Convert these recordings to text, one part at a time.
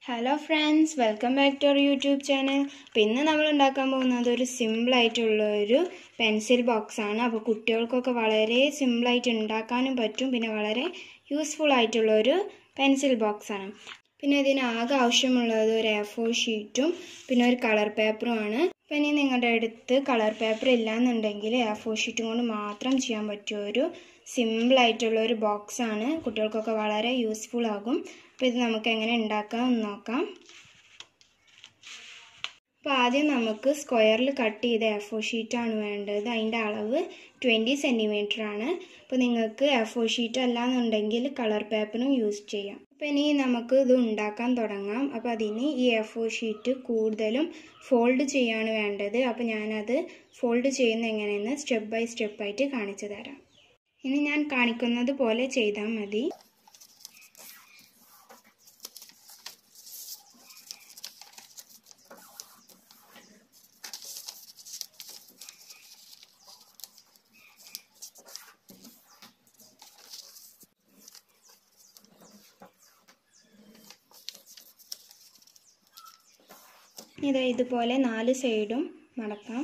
hello friends welcome back to our YouTube channel അപ്പോൾ ഇന്ന് നമ്മൾ ഉണ്ടാക്കാൻ പോകുന്നത് ഒരു സിമ്പിളായിട്ടുള്ള ഒരു പെൻസിൽ ബോക്സ് ആണ് അപ്പോൾ കുട്ടികൾക്കൊക്കെ വളരെ സിമ്പിളായിട്ട് ഉണ്ടാക്കാനും പറ്റും പിന്നെ വളരെ യൂസ്ഫുൾ ആയിട്ടുള്ള ഒരു പെൻസിൽ ബോക്സ് ആണ് പിന്നെ ഇതിന് ആകെ ആവശ്യമുള്ളത് ഒരു എ ഫോർ ഷീറ്റും പിന്നെ ഒരു കളർ പേപ്പറും ആണ് അപ്പം ഇനി നിങ്ങളുടെ അടുത്ത് കളർ പേപ്പർ ഇല്ലാന്നുണ്ടെങ്കിൽ എ ഫോർ ഷീറ്റും കൊണ്ട് മാത്രം ചെയ്യാൻ പറ്റിയ ഒരു സിമ്പിളായിട്ടുള്ള ഒരു ബോക്സ് ആണ് കുട്ടികൾക്കൊക്കെ വളരെ യൂസ്ഫുൾ ആകും അപ്പോൾ ഇത് നമുക്ക് എങ്ങനെ ഉണ്ടാക്കാം എന്ന് നോക്കാം അപ്പോൾ ആദ്യം നമുക്ക് സ്ക്വയറിൽ കട്ട് ചെയ്ത എ ഫോർ ഷീറ്റാണ് വേണ്ടത് അതിൻ്റെ അളവ് ട്വൻറ്റി സെൻറ്റിമീറ്റർ ആണ് അപ്പോൾ നിങ്ങൾക്ക് എ ഫോർ ഷീറ്റ് അല്ലാന്നുണ്ടെങ്കിൽ കളർ പേപ്പറും യൂസ് ചെയ്യാം അപ്പോൾ ഇനി നമുക്ക് ഇത് ഉണ്ടാക്കാൻ തുടങ്ങാം അപ്പോൾ അതിന് ഈ എ ഫോർ ഷീറ്റ് കൂടുതലും ഫോൾഡ് ചെയ്യാണ് വേണ്ടത് അപ്പോൾ ഞാനത് ഫോൾഡ് ചെയ്യുന്ന എങ്ങനെയെന്ന് സ്റ്റെപ്പ് ബൈ സ്റ്റെപ്പായിട്ട് കാണിച്ചു തരാം ഇനി ഞാൻ കാണിക്കുന്നത് പോലെ ചെയ്താൽ മതി ഇത് ഇതുപോലെ നാല് സൈഡും മടക്കാം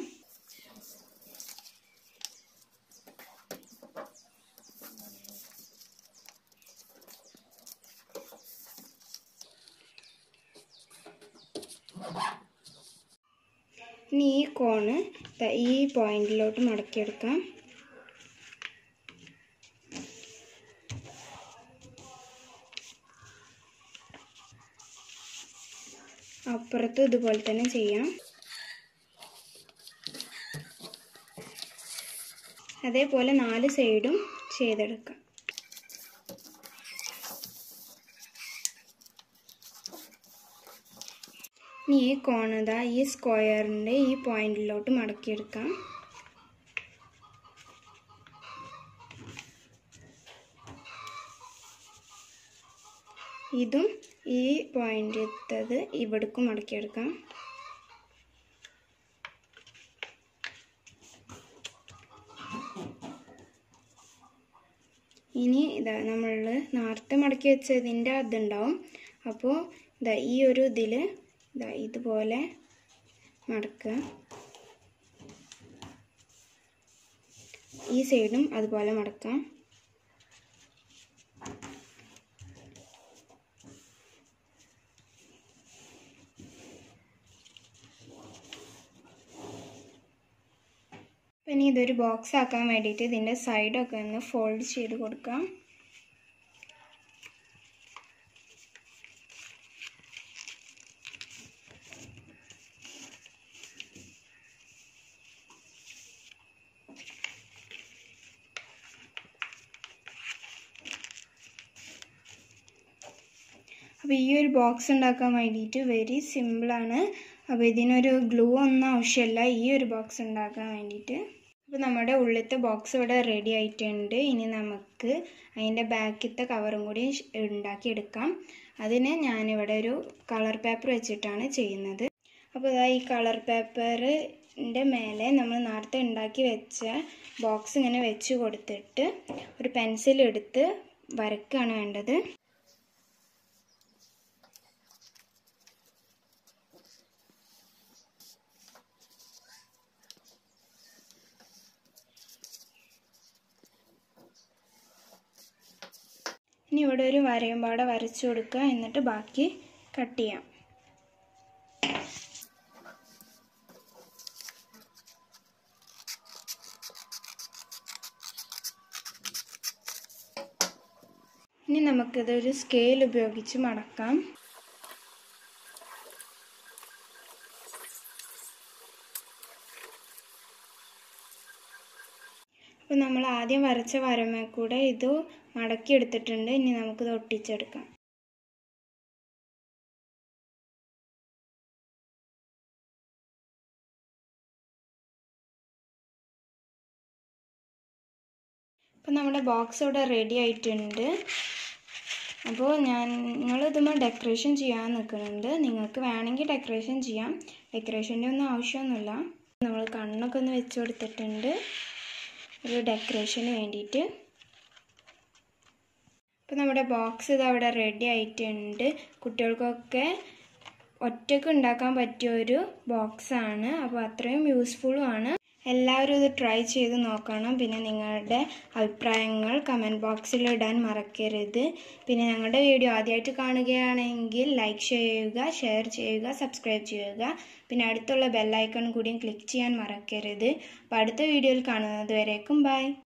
ഇനി ഈ കോണ് ഈ പോയിന്റിലോട്ട് മടക്കിയെടുക്കാം അപ്പുറത്തും ഇതുപോലെ തന്നെ ചെയ്യാം അതേപോലെ നാല് സൈഡും ചെയ്തെടുക്കാം ഇനി ഈ കോണത ഈ സ്ക്വയറിൻ്റെ ഈ പോയിന്റിലോട്ട് മടക്കിയെടുക്കാം ഇതും ഈ പോയിന്റിത്തത് ഇവിടേക്കും മടക്കിയെടുക്കാം ഇനി ഇതാ നമ്മൾ നേരത്തെ മടക്കി വെച്ചതിൻ്റെ അതുണ്ടാവും അപ്പോൾ ഇതാ ഈ ഒരു ഇതിൽ ഇതാ ഇതുപോലെ മടക്കുക ഈ സൈഡും അതുപോലെ മടക്കാം പിന്നെ ഇതൊരു ബോക്സ് ആക്കാൻ വേണ്ടിയിട്ട് ഇതിൻ്റെ സൈഡൊക്കെ ഒന്ന് ഫോൾഡ് ചെയ്ത് കൊടുക്കാം അപ്പോൾ ഈ ഒരു ബോക്സ് ഉണ്ടാക്കാൻ വേണ്ടിയിട്ട് വെരി സിമ്പിളാണ് അപ്പോൾ ഇതിനൊരു ഗ്ലൂ ഒന്നും ആവശ്യമില്ല ഈ ഒരു ബോക്സ് ഉണ്ടാക്കാൻ വേണ്ടിയിട്ട് അപ്പോൾ നമ്മുടെ ഉള്ളിലത്തെ ബോക്സ് ഇവിടെ റെഡി ആയിട്ടുണ്ട് ഇനി നമുക്ക് അതിൻ്റെ ബാക്കിലത്തെ കവറും കൂടി ഉണ്ടാക്കിയെടുക്കാം അതിന് ഞാനിവിടെ ഒരു കളർ പേപ്പർ വെച്ചിട്ടാണ് ചെയ്യുന്നത് അപ്പോൾ ഇതാ ഈ കളർ പേപ്പറിൻ്റെ മേലെ നമ്മൾ നേരത്തെ ഉണ്ടാക്കി വെച്ച ബോക്സ് ഇങ്ങനെ വെച്ച് കൊടുത്തിട്ട് ഒരു പെൻസിൽ എടുത്ത് വരക്കുകയാണ് വേണ്ടത് ഇനി ഇവിടെ ഒരു വരയും പാടെ വരച്ചു കൊടുക്കുക എന്നിട്ട് ബാക്കി കട്ട് ചെയ്യാം ഇനി നമുക്കിതൊരു സ്കെയിൽ ഉപയോഗിച്ച് മടക്കാം അപ്പോൾ നമ്മൾ ആദ്യം വരച്ച വരമേ കൂടെ ഇത് മടക്കി എടുത്തിട്ടുണ്ട് ഇനി നമുക്കിത് ഒട്ടിച്ചെടുക്കാം അപ്പോൾ നമ്മുടെ ബോക്സ് ഇവിടെ റെഡി ആയിട്ടുണ്ട് അപ്പോൾ ഞാൻ നിങ്ങൾ ഇതുമ്പോൾ ഡെക്കറേഷൻ ചെയ്യാൻ നിൽക്കുന്നുണ്ട് നിങ്ങൾക്ക് വേണമെങ്കിൽ ഡെക്കറേഷൻ ചെയ്യാം ഡെക്കറേഷൻ്റെ ഒന്നും ആവശ്യമൊന്നുമില്ല നമ്മൾ കണ്ണൊക്കെ ഒന്ന് വെച്ച് കൊടുത്തിട്ടുണ്ട് ഒരു ഡെക്കറേഷന് വേണ്ടിയിട്ട് അപ്പോൾ നമ്മുടെ ബോക്സ് ഇത് അവിടെ റെഡി ആയിട്ടുണ്ട് കുട്ടികൾക്കൊക്കെ ഒറ്റയ്ക്ക് ഉണ്ടാക്കാൻ പറ്റിയ ഒരു ബോക്സാണ് അപ്പോൾ അത്രയും യൂസ്ഫുള്ളുമാണ് എല്ലാവരും ഇത് ട്രൈ ചെയ്ത് നോക്കണം പിന്നെ നിങ്ങളുടെ അഭിപ്രായങ്ങൾ കമൻറ്റ് ബോക്സിൽ ഇടാൻ മറക്കരുത് പിന്നെ ഞങ്ങളുടെ വീഡിയോ ആദ്യമായിട്ട് കാണുകയാണെങ്കിൽ ലൈക്ക് ചെയ്യുക ഷെയർ ചെയ്യുക സബ്സ്ക്രൈബ് ചെയ്യുക പിന്നെ അടുത്തുള്ള ബെല്ലൈക്കൺ കൂടിയും ക്ലിക്ക് ചെയ്യാൻ മറക്കരുത് അപ്പോൾ അടുത്ത വീഡിയോയിൽ കാണുന്നത് വരേക്കും ബൈ